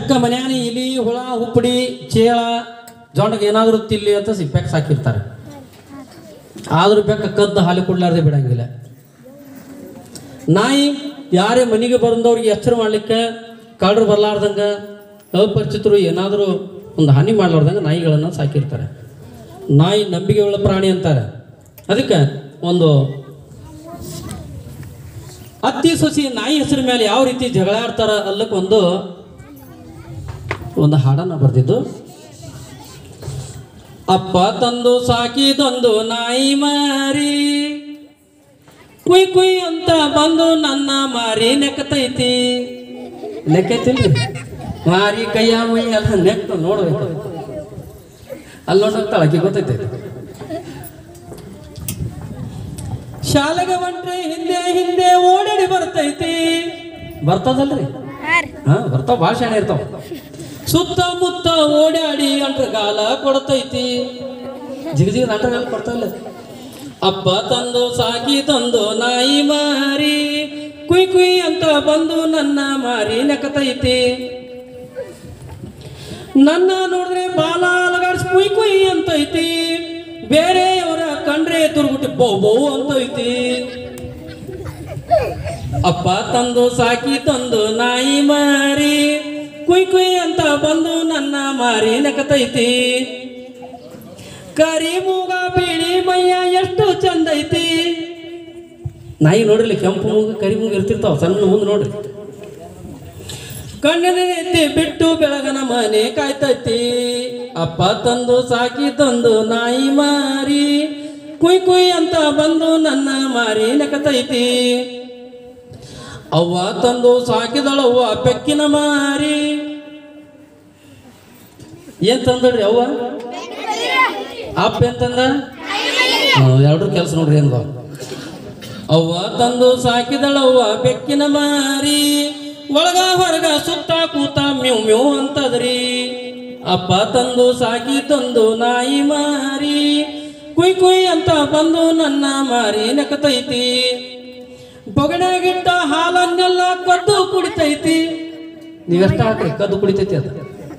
ಬೆಕ್ಕ ಮನ್ಯಾನ ಇಲಿ ಹುಳ ಹುಪ್ಪಡಿ ಚೇಳ ಜೊಂಡಗೆ ಏನಾದರೂ ತಿಲ್ಲಿ ಅಂತ ಸಿ ಬೆಕ್ಕ ಸಾಕಿರ್ತಾರೆ ಆದ್ರೂ ಬೆಕ್ಕ ಕದ್ದು ಹಾಲು ಕೊಡ್ಲಾರ್ದೆ ಬಿಡಂಗಿಲ್ಲ ನಾಯಿ ಯಾರೇ ಮನೆಗೆ ಬಂದವ್ರಿಗೆ ಎಚ್ಚರ ಮಾಡ್ಲಿಕ್ಕೆ ಕಳ್ಳರು ಬರ್ಲಾರ್ದಂಗ ಅಪರಿಚಿತರು ಏನಾದರೂ ಒಂದು ಹಾನಿ ಮಾಡ್ಲಾರ್ದಂಗ ನಾಯಿಗಳನ್ನು ಸಾಕಿರ್ತಾರೆ ನಾಯಿ ನಂಬಿಕೆಯುಳ್ಳ ಪ್ರಾಣಿ ಅಂತಾರೆ ಅದಕ್ಕೆ ಒಂದು ಅತ್ತಿ ಸೊಸಿ ನಾಯಿ ಹೆಸರು ಮೇಲೆ ಯಾವ ರೀತಿ ಜಗಳ ಆಡ್ತಾರ ಅಲ್ಲಕ್ಕೆ ಒಂದು ಒಂದು ಹಾಡನ್ನ ಬರ್ದಿದ್ದು ಅಪ್ಪ ತಂದು ಸಾಕಿದೊಂದು ನಾಯಿ ಮಾರಿ ಕುಯ್ ಕುಯ್ ಅಂತ ಬಂದು ನನ್ನ ಮಾರಿ ನೆಕ್ಕತೈತಿ ನೆಕ್ಕೈತಿಲ್ರಿ ಮಾರಿ ಕೈಯ ಮೈ ಎಲ್ಲ ನೆಕ್ತು ನೋಡ್ಬೇಕು ಅಲ್ಲಿ ನೋಡ್ತಾಳ ಆಕಿ ಗೊತ್ತೈತೆ ಶಾಲೆಗೆ ಹೊಂಟ್ರೆ ಹಿಂದೆ ಹಿಂದೆ ಓಡಾಡಿ ಬರ್ತೈತಿ ಬರ್ತದಲ್ರಿ ಹಾ ಬರ್ತಾವ ಭಾಳ ಶಾಣೆ ಇರ್ತಾವ ಸುತ್ತಮುತ್ತ ಓಡಾಡಿ ಅಂಟ್ರಗಾಲ ಕೊಡ್ತೈತಿ ಜಿಗ ಜಿಗ ಅಂಟ್ರಗಾಲ ಕೊಡ್ತಾವಲ್ಲ ಅಪ್ಪ ತಂದು ಸಾಕಿ ತಂದು ನಾಯಿ ಮಾರಿ ಕುಯ್ ಕುಯ್ ಅಂತ ಬಂದು ನನ್ನ ಮಾರಿ ನೆಕ್ಕತೈತಿ ನನ್ನ ನೋಡಿದ್ರೆ ಬಾಲ ಅಲಗಾಡ್ಸ್ ಕುಯ್ ಕುಯ್ ಅಂತೈತಿ ಬೇರೆಯವರ ಕಂಡ್ರೆ ತುರ್ಗುಟ್ಟಿ ಬೌ ಬೌ ಅಂತೈತಿ ಅಪ್ಪ ತಂದು ಸಾಕಿ ತಂದು ನಾಯಿ ಮಾರಿ ಕುಯ್ ಕುಯ್ ಅಂತ ಬಂದು ನನ್ನ ಮಾರಿ ನೆಕತೈತಿ ಕರಿ ಮೂಗ ಬಿಳಿ ಮೈಯ ಎಷ್ಟು ಚಂದ ಐತಿ ನಾಯಿ ನೋಡ್ರಿ ಕೆಂಪು ಮೂಗ ಕರಿ ಮೂಗ ಇರ್ತಿರ್ತಾವ ಸಣ್ಣ ಮುಂದೆ ನೋಡ್ರಿ ಕಣ್ಣಿನ ಎತ್ತಿ ಬಿಟ್ಟು ಬೆಳಗನ ಮನೆ ಕಾಯ್ತೈತಿ ಅಪ್ಪ ತಂದು ಸಾಕಿ ತಂದು ನಾಯಿ ಮಾರಿ ಕುಯ್ ಕುಯ್ ಅಂತ ಬಂದು ನನ್ನ ಮಾರಿ ನೆಕತೈತಿ ಅವ್ವ ತಂದು ಸಾಕಿದಳವ್ವ ಬೆಕ್ಕಿನ ಮಾರಿ ಏನ್ ತಂದಳ್ರಿ ಅವ್ವ ಅಪ್ಪ ಏನ್ ತಂದ ಎರಡ್ರ ಕೆಲಸ ನೋಡ್ರಿ ಏನ್ ಬಾ ಅವ್ವ ತಂದು ಸಾಕಿದಳವ್ವ ಬೆಕ್ಕಿನ ಮಾರಿ ಒಳಗ ಹೊರಗ ಸುತ್ತ ಕೂತ ಮ್ಯೂ ಮ್ಯೂ ಅಂತದ್ರಿ ಅಪ್ಪ ತಂದು ಸಾಕಿ ತಂದು ನಾಯಿ ಮಾರಿ ಕುಯ್ ಕುಯ್ ಅಂತ ಬಂದು ನನ್ನ ಮಾರಿ ನೆಕತೈತಿ ಬೊಗಣೆಗಿಟ್ಟ ಹಾಲನ್ನೆಲ್ಲ ಕದ್ದು ಕುಡಿತೈತಿ ನೀವೆಷ್ಟ ಹಾಕ್ರಿ ಕದ್ದು ಕುಡಿತೈತಿ ಅದು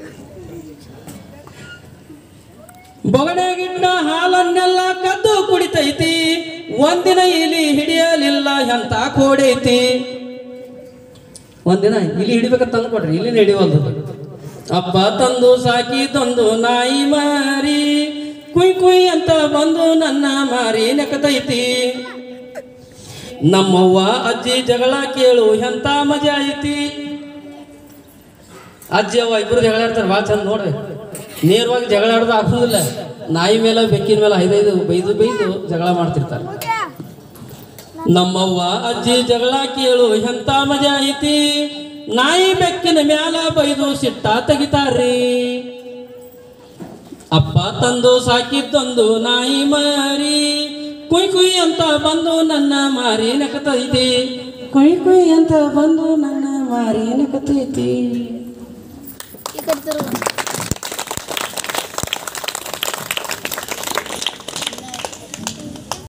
ಬೊಗಣೆಗಿಟ್ಟ ಹಾಲನ್ನೆಲ್ಲ ಕದ್ದು ಕುಡಿತೈತಿ ಒಂದಿನ ಇಲಿ ಹಿಡಿಯಲಿಲ್ಲ ಎಂತ ಕೋಡೈತಿ ಒಂದಿನ ಇಲಿ ಹಿಡಿಬೇಕಂತ ತಂದು ಕೊಡ್ರಿ ಇಲಿನ ಹಿಡಿವಲ್ದು ಅಪ್ಪ ತಂದು ಸಾಕಿ ತಂದು ನಾಯಿ ಮಾರಿ ಕುಯ್ ಕುಯ್ ಅಂತ ಬಂದು ನನ್ನ ಮಾರಿ ನೆಕತೈತಿ ನಮ್ಮವ್ವ ಅಜ್ಜಿ ಜಗಳ ಕೇಳು ಎಂತ ಮಜಾ ಐತಿ ಅಜ್ಜಿ ಅವ್ವ ಇಬ್ರು ಜಗಳ ಆಡ್ತಾರೆ ಭಾಳ ಚಂದ ನೋಡ್ರಿ ನೇರವಾಗಿ ಜಗಳ ಆಡೋದು ಆಗೋದಿಲ್ಲ ನಾಯಿ ಮೇಲೆ ಬೆಕ್ಕಿನ ಮೇಲೆ ಐದೈದು ಬೈದು ಬೈದು ಜಗಳ ಮಾಡ್ತಿರ್ತಾರೆ ನಮ್ಮವ್ವ ಅಜ್ಜಿ ಜಗಳ ಕೇಳು ಎಂತ ಮಜಾ ಐತಿ ನಾಯಿ ಬೆಕ್ಕಿನ ಮ್ಯಾಲ ಬೈದು ಸಿಟ್ಟ ತೆಗಿತಾರ್ರಿ ಅಪ್ಪ ತಂದು ಸಾಕಿದ್ದೊಂದು ನಾಯಿ ಮಾರಿ ಕುಯ್ ಕುಯ್ ಅಂತ ಬಂದು ನನ್ನ ಮಾರಿ ನಕತೈತಿ ಕುಯ್ ಕುಯ್ ಅಂತ ಬಂದು ನನ್ನ ಮಾರಿ ನಕತೈತಿ